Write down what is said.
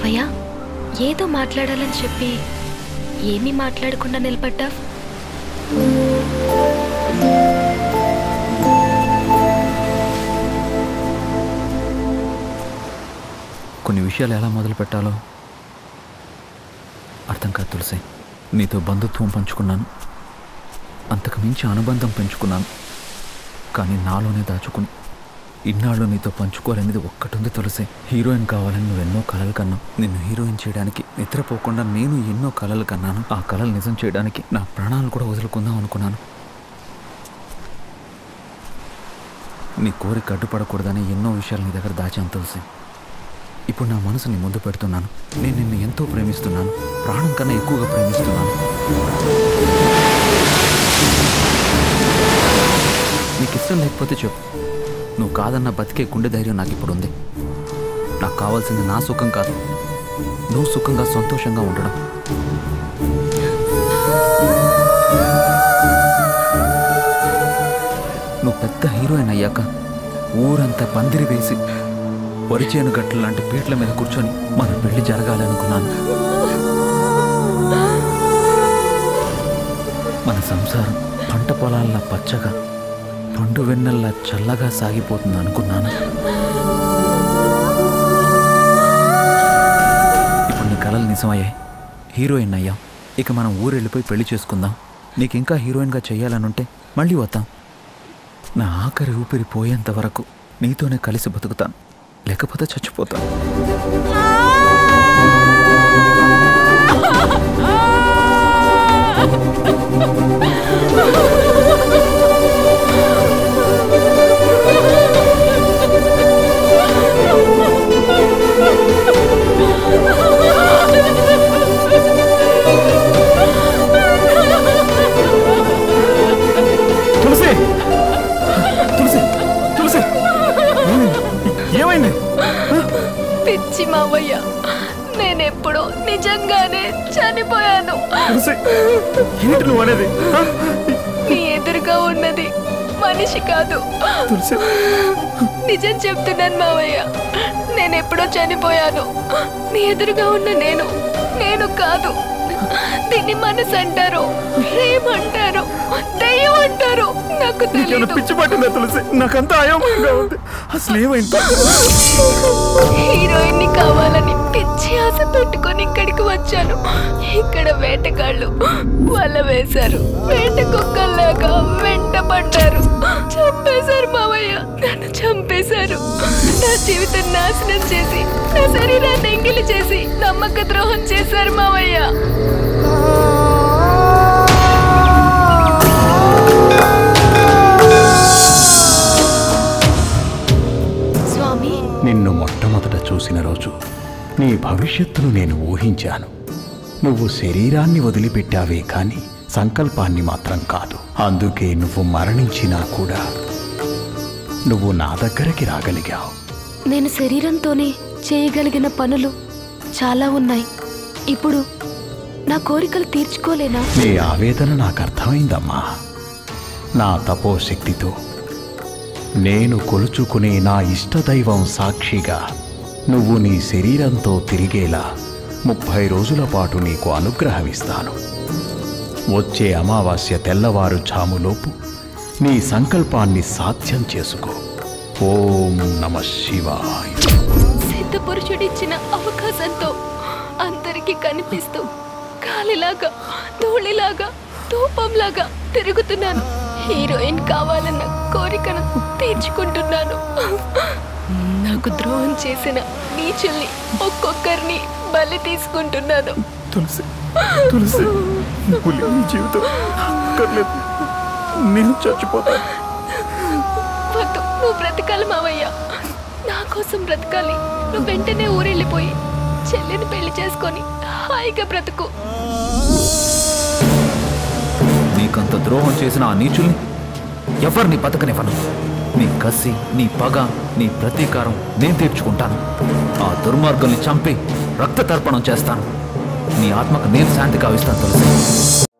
మావయ్య ఏదో మాట్లాడాలని చెప్పి ఏమీ మాట్లాడకుండా నిలబడ్డా కొన్ని విషయాలు ఎలా మొదలు పెట్టాలో అర్థం కాదు తులసి నీతో బంధుత్వం పంచుకున్నాను అంతకు మించి అనుబంధం పెంచుకున్నాను కానీ నాలోనే దాచుకుని ఇన్నాళ్ళు నీతో పంచుకోవాలనేది ఒక్కటుంది తులసి హీరోయిన్ కావాలని నువ్వు ఎన్నో కలలు కన్నావు నిన్ను హీరోయిన్ చేయడానికి నిద్రపోకుండా నేను ఎన్నో కలలు కన్నాను ఆ కలలు నిజం చేయడానికి నా ప్రాణాలు కూడా వదులుకుందాం అనుకున్నాను నీ కోరిక అడ్డుపడకూడదని ఎన్నో విషయాలు నీ దగ్గర దాచాను తులసి ఇప్పుడు నా మనసుని ముందు పెడుతున్నాను నేను నిన్ను ఎంతో ప్రేమిస్తున్నాను ప్రాణం కన్నా ఎక్కువగా ప్రేమిస్తున్నాను నీకు ఇష్టం లేకపోతే చెప్పు నువ్వు కాదన్న బతికే గుండె ధైర్యం నాకు ఇప్పుడు ఉంది నాకు కావాల్సింది నా సుఖం కాదు నువ్వు సుఖంగా సంతోషంగా ఉండడం నువ్వు పెద్ద హీరోయిన్ అయ్యాక ఊరంతా పందిరి వేసి వరిచేను గట్ల లాంటి పీటల మీద కూర్చొని మన పెళ్లి జరగాలనుకున్నాను మన సంసారం పంట పొలాల్లా పచ్చగా పండు వెన్నెల్లా చల్లగా సాగిపోతుంది అనుకున్నాను ఇప్పుడు నీ కలలు నిజమయ్యాయి హీరోయిన్ అయ్యాం ఇక మనం ఊరు వెళ్ళిపోయి పెళ్లి చేసుకుందాం నీకు ఇంకా హీరోయిన్గా చేయాలనుంటే మళ్ళీ వద్దాం నా ఆఖరి ఊపిరి పోయేంత వరకు నీతోనే కలిసి బతుకుతాను లేకపోతే చచ్చిపోతాను తులసి తులసి తులసి ఏమైంది పిచ్చి మావయ్య నేనెప్పుడో నిజంగానే చనిపోయాను తులసి ఏంటి నువ్వు అనేది ఆ? నీ ఎదురుగా ఉన్నది మనిషి కాదు తులసి నిజం చెప్తున్నాను మావయ్య నేనెప్పుడో చనిపోయాను నీ ఎదురుగా ఉన్న నేను నేను కాదు దీన్ని మనసు అంటారు ప్రేమ అంటారు దయ్యం అంటారు నాకు నీకేమైనా తెలియదు పిచ్చి పట్టిందా తులసి నాకంతా అయోమయంగా ఉంది అసలు ఏమైంది హీరోయిన్ ని కావాలని పిచ్చి ఆశ పెట్టుకొని ఇక్కడికి వచ్చాను ఇక్కడ వేటగాళ్ళు వల వేశారు వేట కుక్కల్లాగా వెంట పడ్డారు చంపేశారు మావయ్య నన్ను చంపేశారు నా జీవితం నాశనం చేసి నా శరీరాన్ని ఎంగిలి చేసి నమ్మక ద్రోహం చేశారు మావయ్య స్వామి నిన్ను మొట్టమొదట చూసిన రోజు నీ భవిష్యత్తును నేను ఊహించాను నువ్వు శరీరాన్ని వదిలిపెట్టావే కాని సంకల్పాన్ని మాత్రం కాదు అందుకే నువ్వు మరణించినా కూడా నువ్వు నా దగ్గరికి రాగలిగావు నేను శరీరంతోనే చేయగలిగిన పనులు చాలా ఉన్నాయి ఇప్పుడు నా కోరికలు తీర్చుకోలేనా నీ ఆవేదన నాకు అర్థమైందమ్మా నా తపోశక్తితో నేను కొలుచుకునే నా ఇష్టదైవం సాక్షిగా నువ్వు నీ శరీరంతో తిరిగేలా ముప్పై రోజుల పాటు నీకు అనుగ్రహమిస్తాను వచ్చే అమావాస్య తెల్లవారు ఝాములోపు నీ సంకల్పాన్ని సాధ్యం చేసుకో ఓం నమ శివాయ సిద్ధ పురుషుడిచ్చిన అవకాశంతో అందరికీ కనిపిస్తూ గాలిలాగా ధూళిలాగా ధూపంలాగా తిరుగుతున్నాను హీరోయిన్ కావాలన్న కోరికను తీర్చుకుంటున్నాను నాకు ద్రోహం చేసిన నీచుల్ని ఒక్కొక్కరిని బలి తీసుకుంటున్నాను తులసి తులసి నువ్వు లేని జీవితం అక్కర్లేదు నేను చచ్చిపోతాను వద్దు నువ్వు బ్రతకాలి మావయ్య నా కోసం బ్రతకాలి నువ్వు వెంటనే ఊరెళ్ళిపోయి చెల్లిని పెళ్లి చేసుకొని హాయిగా బ్రతుకు నీకంత ద్రోహం చేసిన ఆ నీచుల్ని ఎవరిని బతకనివ్వను నీ కసి నీ పగ నీ ప్రతీకారం నేను తీర్చుకుంటాను ఆ దుర్మార్గుల్ని చంపి రక్త తర్పణం చేస్తాను నీ ఆత్మకు నేను శాంతి కావిస్తాను తులసి